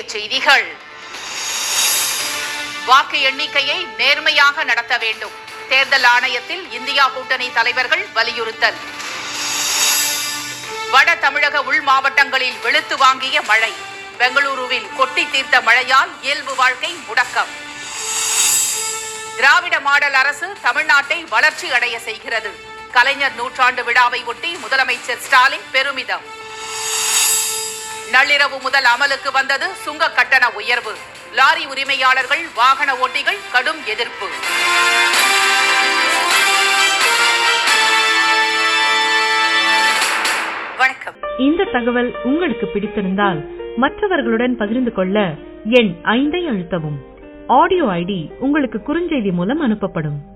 செய்திகள் வாக்கு எண்ணிக்கையை நேர்மையாக நடத்த வேண்டும் தேர்தல் ஆணையத்தில் இந்தியா கூட்டணி தலைவர்கள் வலியுறுத்தல் வட தமிழக உள் மாவட்டங்களில் வெளுத்து வாங்கிய மழை பெங்களூருவில் கொட்டி தீர்த்த மழையால் இயல்பு வாழ்க்கை முடக்கம் திராவிட மாடல் அரசு தமிழ்நாட்டை வளர்ச்சி அடைய செய்கிறது கலைஞர் நூற்றாண்டு விழாவை ஒட்டி முதலமைச்சர் ஸ்டாலின் பெருமிதம் நள்ளிரவு முதல் அமலுக்கு வந்தது சுங்க கட்டண உயர்வு லாரி உரிமையாளர்கள் வாகன ஓட்டிகள் கடும் எதிர்ப்பு வணக்கம் இந்த தகவல் உங்களுக்கு பிடித்திருந்தால் மற்றவர்களுடன் பகிர்ந்து கொள்ள எண் ஐந்தை அழுத்தவும் ஆடியோ ஐடி உங்களுக்கு குறுஞ்செய்தி மூலம் அனுப்பப்படும்